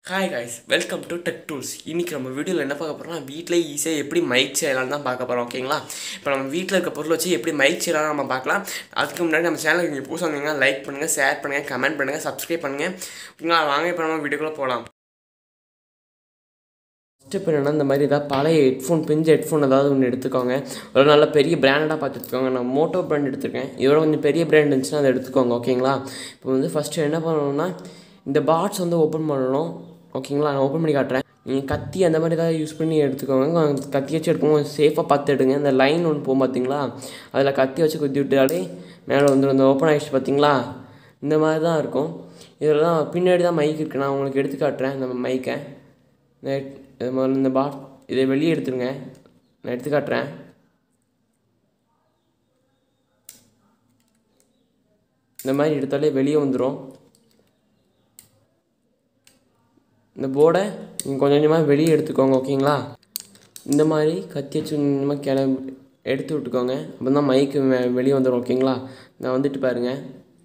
hi guys welcome to tech tools இன்றைக்கி நம்ம வீடியோவில் என்ன பார்க்க போகிறோம்னா வீட்டிலே ஈஸியாக எப்படி மைக் செய்யலாம் தான் பார்க்க போகிறோம் ஓகேங்களா இப்போ நம்ம வீட்டில் இருக்க பொருள் வச்சு எப்படி மைக் செய்யலாம் நம்ம பார்க்கலாம் அதுக்கு முன்னாடி நம்ம சேனலுக்கு நீங்கள் புதுசாக வந்தீங்கன்னா லைக் பண்ணுங்கள் ஷேர் பண்ணுங்கள் கமெண்ட் பண்ணுங்கள் சப்ஸ்கிரைப் பண்ணுங்கள் ஓகேங்களா வாங்க இப்போ நம்ம வீடியோக்குள்ளே போகலாம் ஃபஸ்ட்டு இப்போ என்னென்னா இந்த மாதிரி ஏதாவது பழைய ஹெட்ஃபோன் பிஞ்ச ஹெட்ஃபோன் ஏதாவது ஒன்று எடுத்துக்கோங்க ஒரு நல்ல பெரிய பிராண்டடாக பார்த்து எடுத்துக்கோங்க நான் மோட்டோ பிராண்ட் எடுத்துருக்கேன் இதோட கொஞ்சம் பெரிய பிராண்ட் இருந்துச்சுன்னா அதை எடுத்துக்கோங்க ஓகேங்களா இப்போ வந்து ஃபஸ்ட்டு என்ன பண்ணணும்னா இந்த பாட்ஸ் வந்து ஓப்பன் பண்ணணும் ஓகேங்களா நான் ஓப்பன் பண்ணி காட்டுறேன் நீங்கள் கத்தி அந்த மாதிரி ஏதாவது யூஸ் பண்ணி எடுத்துக்கோங்க கத்தி வச்சு எடுக்கும்போது சேஃபாக பார்த்து எடுங்க இந்த லைன் ஒன்று போகும் பார்த்தீங்களா அதில் கத்தி வச்சு குத்தி விட்டாலே மேலே வந்துடும் இந்த ஓப்பன் ஆகிடுச்சு பார்த்தீங்களா இந்த மாதிரி தான் இருக்கும் இதில் தான் பின்னாடி தான் மைக் இருக்குது நான் உங்களுக்கு எடுத்து காட்டுறேன் இந்த மைக்கை இந்த இது முதல்ல இந்த பாட் இதை வெளியே எடுத்துருங்க நான் எடுத்து காட்டுறேன் இந்த மாதிரி எடுத்தாலே வெளியே வந்துடும் இந்த போர்டை நீங்கள் கொஞ்சம் கொஞ்சமாக வெளியே எடுத்துக்கோங்க ஓகேங்களா இந்த மாதிரி கத்தி வச்சு கொஞ்சமாக கிளம்பி எடுத்து விட்டுக்கோங்க அப்போ தான் மைக்கு வெளியே வந்துடும் ஓகேங்களா நான் வந்துட்டு பாருங்கள்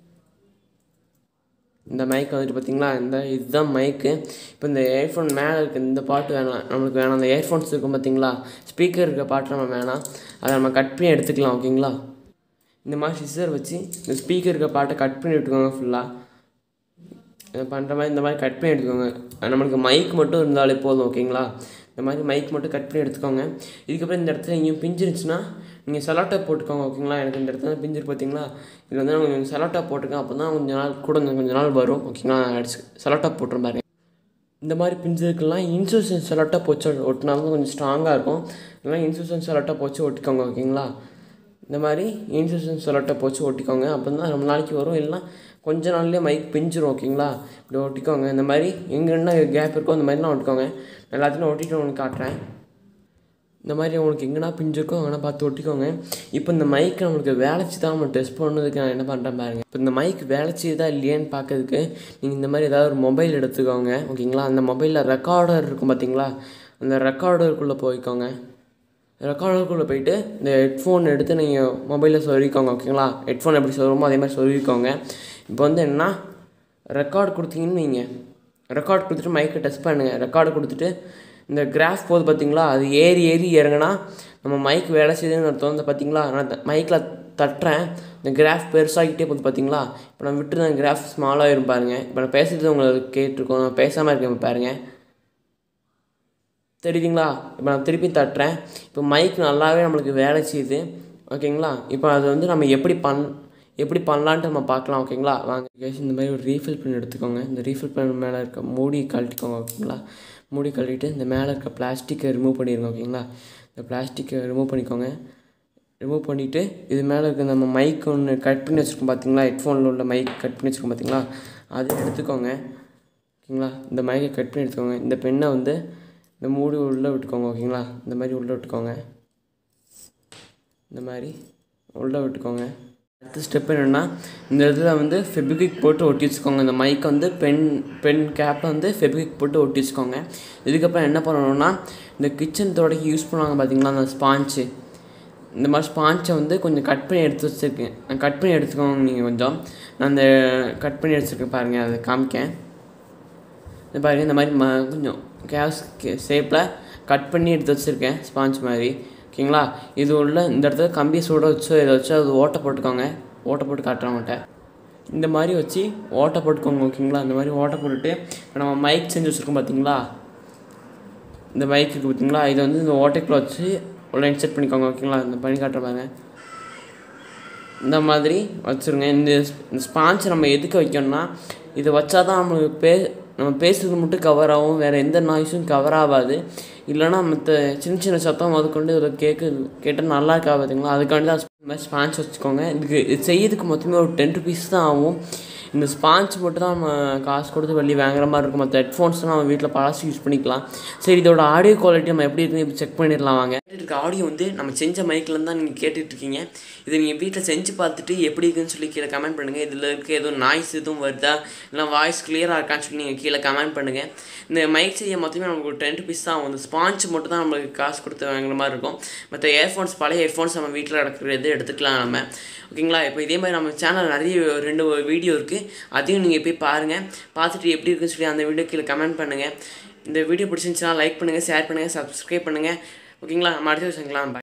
இந்த மைக் வந்துட்டு பார்த்தீங்களா இந்த இதுதான் மைக்கு இப்போ இந்த இயர்ஃபோன் மேலே இருக்க இந்த பாட்டு வேணாம் நம்மளுக்கு வேணாம் அந்த இயர்ஃபோன்ஸ் இருக்கும் பார்த்தீங்களா ஸ்பீக்கர் இருக்க பாட்டு நம்ம வேணாம் அதை நம்ம கட் பண்ணி எடுத்துக்கலாம் ஓகேங்களா இந்த மாதிரி சிசர் வச்சு இந்த ஸ்பீக்கர் இருக்க பாட்டை கட் பண்ணி விட்டுக்கோங்க ஃபுல்லாக பண்ணுற மாதிரி இந்த மாதிரி கட் பண்ணி எடுத்துக்கோங்க நம்மளுக்கு மைக் மட்டும் இருந்தாலே போதும் ஓகேங்களா இந்த மாதிரி மைக் மட்டும் கட் பண்ணி எடுத்துக்கோங்க இதுக்கப்புறம் இந்த இடத்துல எங்கேயும் பிஞ்சிருச்சுன்னா நீங்கள் செலோட்டா போட்டுக்கோங்க ஓகேங்களா எனக்கு இந்த இடத்துல பிஞ்சிரு பார்த்தீங்களா இதில் வந்து நான் கொஞ்சம் செலோட்டா போட்டிருக்கேன் அப்போ தான் கொஞ்சம் நாள் கூட கொஞ்சம் நாள் வரும் ஓகேங்களா நான் அடிச்சு செலோட்டா போட்டுரும் பாருங்க இந்த மாதிரி பிஞ்சிருக்கெல்லாம் இன்சூரன்ஸ் செலோட்டா போச்சு ஒட்டினாலும் கொஞ்சம் ஸ்ட்ராங்காக இருக்கும் இல்லைனா இன்சூரன்ஸ் செலோட்டா போச்சு ஒட்டிக்கோங்க ஓகேங்களா இந்த மாதிரி இன்சூரன்ஸ் செலோட்டா போச்சு ஒட்டிக்கோங்க அப்போ தான் ரொம்ப நாளைக்கு வரும் இல்லைனா கொஞ்ச நாள்லேயே மைக் பிஞ்சிரும் ஓகேங்களா இப்படி ஒட்டிக்கோங்க இந்த மாதிரி எங்கே என்ன கேப் இருக்கோ அந்த மாதிரிலாம் ஒட்டிக்கோங்க எல்லாத்தையும் ஒட்டிட்டு உங்களுக்கு காட்டுறேன் இந்த மாதிரி உங்களுக்கு எங்கன்னா பிஞ்சிருக்கோ அங்கே பார்த்து ஒட்டிக்கோங்க இப்போ இந்த மைக் நம்மளுக்கு வேலைச்சி தான் நம்ம டெஸ்ட் பண்ணதுக்கு நான் என்ன பண்ணுறேன் பாருங்கள் இப்போ இந்த மைக் வேலைச்சி தான் இல்லையான்னு பார்க்கறதுக்கு நீங்கள் இந்த மாதிரி ஏதாவது ஒரு மொபைல் எடுத்துக்கோங்க ஓகேங்களா அந்த மொபைலில் ரெக்கார்டர் இருக்கும் பார்த்தீங்களா அந்த ரெக்கார்டருக்குள்ளே போய்க்கோங்க ரெக்கார்டருக்குள்ளே போயிட்டு இந்த ஹெட்ஃபோன் எடுத்து நீங்கள் மொபைலில் சொருவிக்கோங்க ஓகேங்களா ஹெட்ஃபோன் எப்படி சொல்லுமோ அதே மாதிரி சொருவிக்கோங்க இப்போ வந்து என்ன ரெக்கார்டு கொடுத்தீங்கன்னு நீங்கள் ரெக்கார்ட் கொடுத்துட்டு மைக்கை டெஸ்ட் பண்ணுங்கள் ரெக்கார்டு கொடுத்துட்டு இந்த கிராஃப் போது பார்த்தீங்களா அது ஏறி ஏறி இறங்கினா நம்ம மைக் வேலை செய்யுதுன்னு அர்த்தம் வந்து பார்த்தீங்களா நான் மைக்கில் தட்டுறேன் இந்த கிராஃப் பெருசாகிட்டே போகுது பார்த்தீங்களா இப்போ நான் விட்டுருந்தேன் கிராஃப் ஸ்மாலாக பாருங்க இப்போ நான் பேசுகிறது உங்களுக்கு கேட்டிருக்கோம் நான் பேசாமல் இருக்கேன் பாருங்கள் தெரியுதுங்களா இப்போ நான் திருப்பி தட்டுறேன் இப்போ மைக் நல்லாவே நம்மளுக்கு வேலை செய்யுது ஓகேங்களா இப்போ அது வந்து நம்ம எப்படி பண் எப்படி பண்ணலான்ட்டு நம்ம பார்க்கலாம் ஓகேங்களா வாங்க கேஸ் இந்த மாதிரி ஒரு ரீஃபில் பென் எடுத்துக்கோங்க இந்த ரீஃபில் பென் மேலே இருக்க மூடி கழட்டிக்கோங்க ஓகேங்களா மூடி கழட்டிட்டு இந்த மேலே இருக்க பிளாஸ்டிக்கை ரிமூவ் பண்ணிடுங்க ஓகேங்களா இந்த பிளாஸ்டிக்கை ரிமூவ் பண்ணிக்கோங்க ரிமூவ் பண்ணிவிட்டு இது மேலே இருக்க நம்ம மைக் ஒன்று கட் பண்ணி வச்சுருக்கோம் பார்த்தீங்களா ஹெட்ஃபோனில் உள்ள மைக் கட் பண்ணி வச்சுருக்கோம் பார்த்தீங்களா அதை எடுத்துக்கோங்க ஓகேங்களா இந்த மைக்கை கட் பண்ணி எடுத்துக்கோங்க இந்த பெண்ணை வந்து இந்த மூடி உள்ளே விட்டுக்கோங்க ஓகேங்களா இந்த மாதிரி உள்ளே விட்டுக்கோங்க இந்த மாதிரி உள்ளே விட்டுக்கோங்க அடுத்த ஸ்டெப் என்னென்னா இந்த இடத்துல வந்து ஃபெபிக்விக் போட்டு ஒட்டி வச்சுக்கோங்க இந்த மைக்கை வந்து பென் பென் கேப்பை வந்து ஃபெபிக்விக் போட்டு ஒட்டி வச்சுக்கோங்க இதுக்கப்புறம் என்ன பண்ணணும்னா இந்த கிச்சன் தொடக்கி யூஸ் பண்ணுவாங்க பார்த்தீங்களா அந்த ஸ்பாஞ்சு இந்த மாதிரி ஸ்பாஞ்சை வந்து கொஞ்சம் கட் பண்ணி எடுத்து வச்சுருக்கேன் நான் கட் பண்ணி எடுத்துக்கோங்க நீங்கள் கொஞ்சம் நான் அந்த கட் பண்ணி எடுத்துருக்கேன் பாருங்கள் அதை காமிக்கேன் இந்த பாருங்கள் இந்த மாதிரி ம கொஞ்சம் கேஸ் ஷேப்பில் கட் பண்ணி எடுத்து வச்சுருக்கேன் ஸ்பாஞ்ச் மாதிரி ஓகேங்களா இது உள்ள இந்த இடத்துல கம்பியை சுட வச்சோ இதை வச்சோ அது ஓட்டை போட்டுக்கோங்க ஓட்டை போட்டு காட்டுறவங்கள்ட்ட இந்த மாதிரி வச்சு ஓட்டை போட்டுக்கோங்க ஓகேங்களா இந்த மாதிரி ஓட்டை போட்டுட்டு இப்போ நம்ம மைக் செஞ்சு வச்சுருக்கோம் பார்த்தீங்களா இந்த மைக்கு பார்த்தீங்களா இதை வந்து இந்த ஓட்டைக்குள்ளே வச்சு உள்ள இன்செர்ட் பண்ணிக்கோங்க ஓகேங்களா இந்த பண்ணி காட்டுற பாருங்க இந்த மாதிரி வச்சுருங்க இந்த இந்த ஸ்பான்ச் நம்ம எதுக்கு வைக்கணும்னா இதை வச்சா தான் நம்மளுக்கு பே நம்ம பேசுறது மட்டும் கவர் ஆகும் வேறு எந்த நாய்ஸும் கவர் ஆகாது இல்லைனா மற்ற சின்ன சின்ன சத்தம் முதற்கொண்டு இதில் கேட்கு கேட்டால் நல்லா இருக்கா பார்த்தீங்களா அதுக்காண்டி தான் இந்த மாதிரி ஸ்பான்ச் வச்சுக்கோங்க இதுக்கு இது செய்யறதுக்கு மொத்தமே ஒரு டென் ருபீஸ் தான் ஆகும் இந்த ஸ்பான்ச் மட்டும் தான் நம்ம காசு கொடுத்து வெளியே வாங்குற மாதிரி இருக்கும் மற்ற ஹெட்ஃபோன்ஸ்லாம் நம்ம வீட்டில் பழசு யூஸ் பண்ணிக்கலாம் சரி இதோட ஆடியோ குவாலிட்டி நம்ம எப்படி இருக்குன்னு இப்போ செக் பண்ணிடலாம் வாங்க இருக்க ஆடியோ வந்து நம்ம செஞ்ச மைக்கில் தான் நீங்கள் கேட்டுட்டு இருக்கீங்க இதை நீங்கள் வீட்டில் செஞ்சு பார்த்துட்டு எப்படி இருக்குன்னு சொல்லி கீழே கமெண்ட் பண்ணுங்கள் இதில் இருக்க எதுவும் நாய்ஸ் எதுவும் வருதா இல்லை வாய்ஸ் கிளியராக இருக்கான்னு சொல்லி நீங்கள் கீழே கமெண்ட் பண்ணுங்கள் இந்த மைக் செய்ய மொத்தமே நமக்கு ஒரு டென் ருபீஸ் தான் ஆகும் இந்த ஸ்பான்ச் மட்டும் தான் நம்மளுக்கு காசு கொடுத்து வாங்குற மாதிரி இருக்கும் மற்ற இயர்ஃபோன்ஸ் பழைய இயர்ஃபோன்ஸ் நம்ம வீட்டில் நடக்கிறது எடுத்துக்கலாம் நம்ம ஓகேங்களா இப்போ இதே மாதிரி நம்ம சேனல் நிறைய ரெண்டு வீடியோ இருக்குது இருக்குது அதையும் நீங்கள் போய் பாருங்கள் பார்த்துட்டு எப்படி இருக்குன்னு சொல்லி அந்த வீடியோ கீழே கமெண்ட் பண்ணுங்கள் இந்த வீடியோ பிடிச்சிருந்துச்சுன்னா லைக் பண்ணுங்கள் ஷேர் பண்ணுங்கள் சப்ஸ்கிரைப் பண்ணுங்கள் ஓகேங்களா நம்ம அடுத்த விஷயங்களா